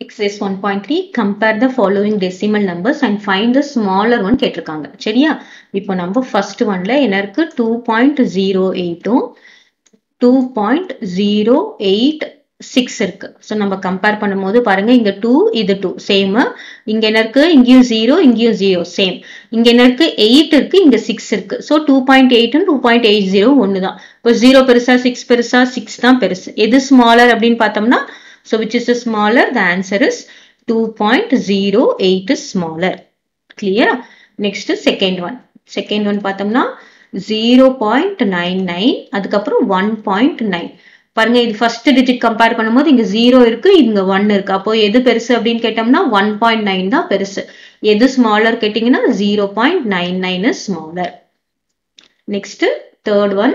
Exercise 1.3 compare the following decimal numbers and find the smaller one கேட்டிருக்காங்க சரியா இப்போ நம்ம first oneல என்ன இருக்கு 2.08 two point zero eight six இருக்கு ஸோ நம்ம கம்பேர் பண்ணும்போது பாருங்க இங்க டூ இது டூ சேம் இங்க என்ன இருக்கு இங்கேயும் ஜீரோ இங்கேயும் ஜீரோ சேம் இங்க என்ன இருக்கு எயிட் இருக்கு இங்க சிக்ஸ் இருக்கு so two point eight two point eight zero ஒன்று தான் இப்போ ஜீரோ பெருசா சிக்ஸ் பெருசா சிக்ஸ் தான் பெருசு எது ஸ்மாலர் அப்படின்னு பார்த்தோம்னா so which is smaller the answer is two point zero eight is smaller கிளியரா next second one second one பார்த்தோம்னா ஜீரோ பாயிண்ட் நைன் நைன் அதுக்கப்புறம் ஒன் பாயிண்ட் நைன் பாருங்க இது ஃபர்ஸ்ட் டிஜிட் கம்பேர் பண்ணும்போது இங்க ஜீரோ இருக்கு இங்க ஒன் இருக்கு அப்போ எது பெருசு அப்படின்னு கேட்டோம்னா ஒன் பாயிண்ட் நைன் தான் பெருசு எது ஸ்மாலர் கேட்டீங்கன்னா zero point nine nine is smaller next third one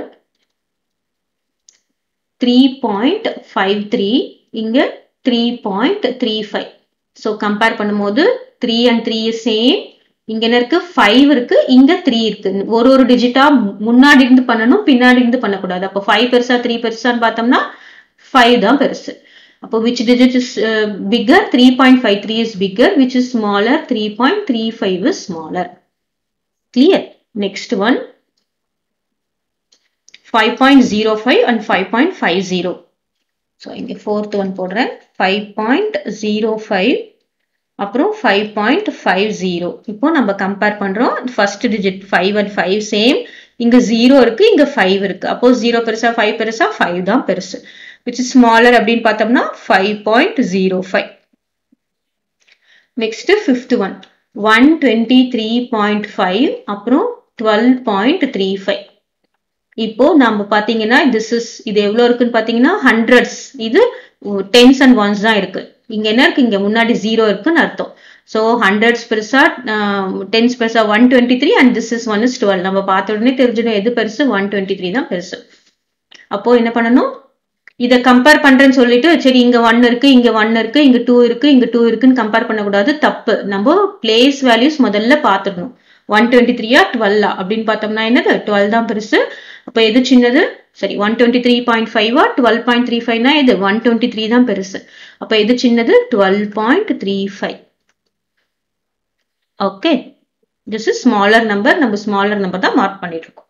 three point five three இங்க three point three five so compare பண்ணும்போது த்ரீ அண்ட் த்ரீ சேம் இங்க என்ன இருக்கு ஃபைவ் இருக்கு இங்க த்ரீ இருக்கு ஒரு ஒரு டிஜிட்டா முன்னாடி இருந்து பண்ணணும் பின்னாடி இருந்து பண்ணக்கூடாது அப்போ ஃபைவ் பெருசா த்ரீ பெருசான்னு பார்த்தோம்னா ஃபைவ் தான் பெருசு அப்போ which digit is bigger three point five three is bigger which is smaller three point three five is smaller clear next one five point zero five and five point five zero so இங்கே fourth one போடுறேன் five point zero five அப்புறம் five point five zero இப்போ நம்ம compare பண்றோம் first digit five and five same இங்க zero இருக்கு இங்க five இருக்கு அப்போ ஜீரோ பெருசா ஃபைவ் பெருசா ஃபைவ் தான் பெருசு விச் ஸ்மாலர் அப்படின்னு பார்த்தோம்னா five point zero five next fifth one one twenty three point five அப்புறம் டுவெல் பாயிண்ட் த்ரீ ஃபைவ் இப்போ நம்ம பாத்தீங்கன்னா திஸ் இஸ் இது எவ்வளவு இருக்குன்னு பாத்தீங்கன்னா ஹண்ட்ரட்ஸ் இது டென்ஸ் அண்ட் ஒன்ஸ் தான் இருக்கு இங்க என்ன இருக்கு இங்க முன்னாடி ஜீரோ இருக்குன்னு அர்த்தம் ஸோ ஹண்ட்ரட்ஸ் பெருசா டென்ஸ் பெருசா one twenty three and this is one is twelve நம்ம பார்த்த உடனே தெரிஞ்சிடும் எது பெருசு ஒன் டுவெண்ட்டி த்ரீ தான் பெருசு அப்போ என்ன பண்ணணும் இதை கம்பேர் பண்றேன்னு சொல்லிட்டு சரி இங்க ஒன் இருக்கு இங்க ஒன் இருக்கு இங்க டூ இருக்கு இங்க டூ இருக்குன்னு கம்பேர் பண்ணக்கூடாது தப்பு நம்ம பிளேஸ் வேல்யூஸ் முதல்ல பார்த்துடணும் ஒன் டுவெண்ட்டி த்ரீயா டுவெல்லா அப்படின்னு பார்த்தோம்னா என்னது டுவெல் தான் பெருசு அப்போ எது சின்னது சரி ஒன் டுவெண்ட்டி த்ரீ பாயிண்ட் ஃபைவா டுவெல் பாயிண்ட் த்ரீ ஃபைவ்னா இது ஒன் டுவெண்ட்டி த்ரீ தான் பெருசு அப்போ எது சின்னது twelve point three five okay this is smaller number நம்ம ஸ்மாலர் நம்பர் தான் மார்க் பண்ணிட்டு இருக்கோம்